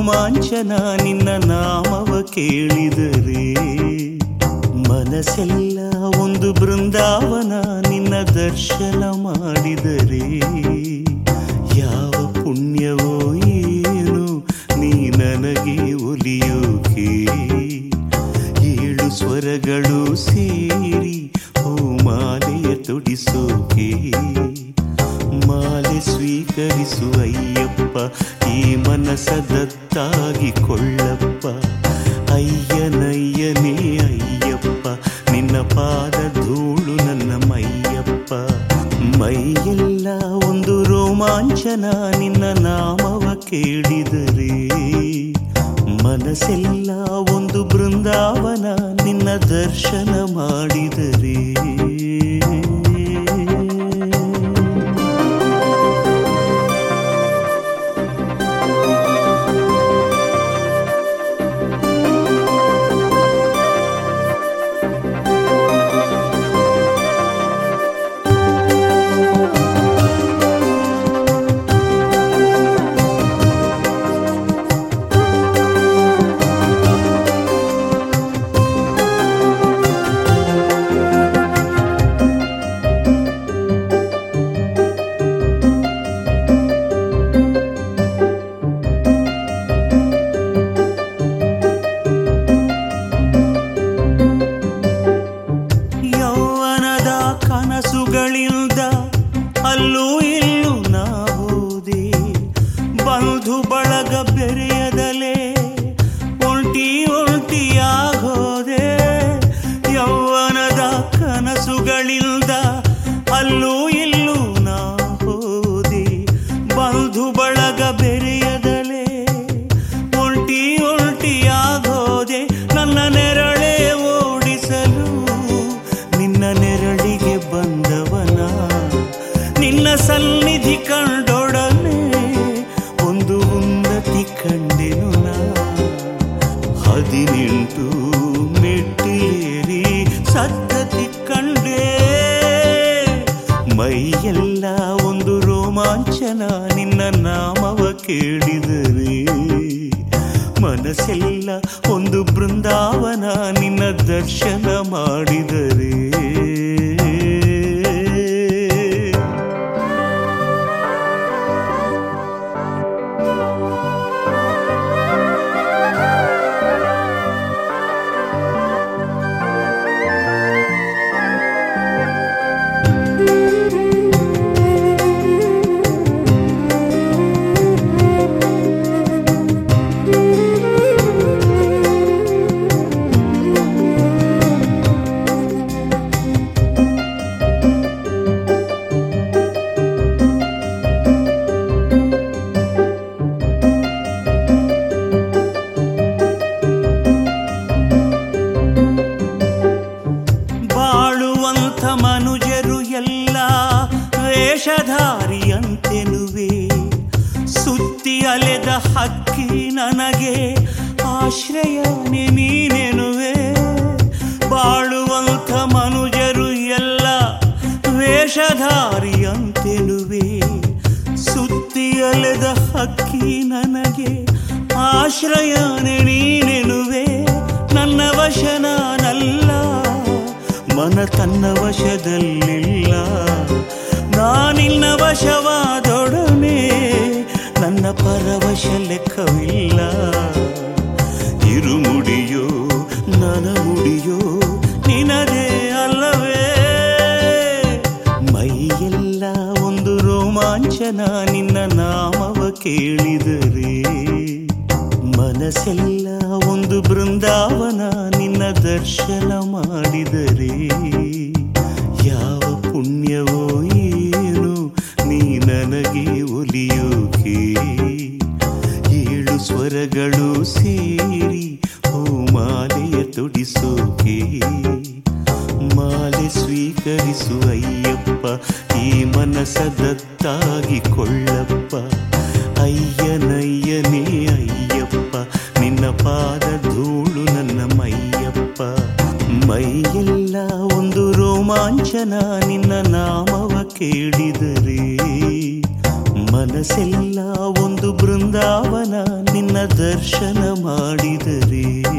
ರೋಮಾಂಚನ ನಿನ್ನ ನಾಮವ ಕೇಳಿದರೆ ಮನಸ್ಸೆಲ್ಲ ಒಂದು ಬೃಂದಾವನ ನಿನ್ನ ದರ್ಶನ ಮಾಡಿದರೆ ಯಾವ ಪುಣ್ಯವೋ ಏನು ನೀ ನನಗೆ ಒಲಿಯೋಕೆ ಏಳು ಸ್ವರಗಳು ಸೇರಿ ಹೂ ಮಾಲೆಯ ತೊಡಿಸೋಕೆ ಮಾಲೆ ಸ್ವೀಕರಿಸು ಅಯ್ಯಪ್ಪ ಈ ಮನಸ ದತ್ತಾಗಿ ಕೊಳ್ಳಪ್ಪ ಅಯ್ಯನಯ್ಯನೇ ಅಯ್ಯಪ್ಪ ನಿನ್ನ ಪಾದ ಧೂಳು ನನ್ನ ಮೈಯಪ್ಪ ಮೈಯೆಲ್ಲ ಒಂದು ರೋಮಾಂಚನ ನಿನ್ನ ನಾಮವ ಕೇಳಿದರೆ ಮನಸ್ಸೆಲ್ಲ ಒಂದು ಬೃಂದಾವನ ನಿನ್ನ ದರ್ಶನ ಮಾಡಿದರೆ ಯೌವನದ ಕನಸುಗಳಿಂದ ಅಲ್ಲೂ ಇಲ್ಲೂ ನಾ ಹೋದೆ ಬಂಧು ಬಳಗ ಬೆರೆಯದಲೇ ಒಂಟಿ ಒಂಟಿಯಾಗೋದೆ ಯೌವನದ ಕನಸುಗಳಿಂದ ಅಲ್ಲೂ ಇಲ್ಲೂ ನಾ ಹೋದೆ ಬಂಧು ಬಳಗ ಬೆರೆಯದಲೇ ಒಂಟಿ ಒಂಟಿಯಾಗೋದೆ ನನ್ನ ನೆರಳೇ ಓಡಿಸಲು ನಿನ್ನ ನೆರಳಿಗೆ ಬಂದವನ ನಿನ್ನ ಸನ್ನಿಧಿ ಕಂಡೊಡನೆ ಒಂದು ಉನ್ನತಿ ಕಂಡೆನು ನಾ ಹದಿನೆಂಟು ಮೆಟ್ಟಿಲೇರಿ ಸದ್ಗತಿ ಕಂಡೆ ಮೈಯೆಲ್ಲ ಒಂದು ರೋಮಾಂಚನ ನಿನ್ನ ನಾಮವ ಕೇಳಿದರೆ ಮನಸ್ಸೆಲ್ಲ ಒಂದು ಬೃಂದಾವನ ನಿನ್ನ ದರ್ಶನ ಮಾಡಿದರೆ ಬಾಳುವಂಥ ಮನುಜರು ಎಲ್ಲ ವೇಷಧಾರಿಯಂತೆನುವೆ ಸುತ್ತಿ ಅಲೆದ ಹಕ್ಕಿ ನನಗೆ ಆಶ್ರಯನೇ ನೀನೆನುವೆ ಬಾಳುವಂಥ ಮನುಜರು ಎಲ್ಲ ವೇಷಧಾರಿಯಂತೆನುವೆ ಸುತ್ತಿ ಅಲೆದ ಹಕ್ಕಿ ನನಗೆ ಆಶ್ರಯನೇ ನೀನೆನುವೆ ನನ್ನ ವಶ ನಾನಲ್ಲ ಮನ ತನ್ನ ವಶದಲ್ಲಿಲ್ಲ ನಾನಿನ್ನ ವಶವಾದೊಡನೆ ನನ್ನ ಪರವಶ ಲೆಕ್ಕವಿಲ್ಲ ಇರುಮುಡಿಯೋ ನನ ಮುಡಿಯೋ ನಿನದೇ ಅಲ್ಲವೇ ಮೈಯೆಲ್ಲ ಒಂದು ರೋಮಾಂಚನ ನಿನ್ನ ನಾಮವ ಕೇಳಿದರೆ ಮನಸ್ಸೆಲ್ಲ ಒಂದು ಬೃಂದಾವನ ನಿನ್ನ ದರ್ಶನ ಮಾಡಿದರೆ ಯಾವ ಪುಣ್ಯವೋ ಏನು ನೀ ನನಗೆ ಒಲಿಯೋಕೆ ಏಳು ಸ್ವರಗಳು ಸೇರಿ ಹೂ ಮಾಲೆಯ ತೊಡಿಸೋಕೆ ಮಾಲೆ ಸ್ವೀಕರಿಸು ಅಯ್ಯಪ್ಪ ಈ ಮನಸ ದತ್ತಾಗಿ ಕೊಳ್ಳಪ್ಪ ಅಯ್ಯನಯ್ಯನೇ ಅಯ್ಯಪ್ಪ ನಿನ್ನ ಪಾದ ಧೂಳು ನನ್ನ ಮೈಯಪ್ಪ ಮೈಯೆಲ್ಲ ಒಂದು ರೋಮಾಂಚನ ನಿನ್ನ ನಾಮವ ಕೇಳಿದರೆ ಮನಸ್ಸೆಲ್ಲ ಒಂದು ಬೃಂದಾವನ ನಿನ್ನ ದರ್ಶನ ಮಾಡಿದರೆ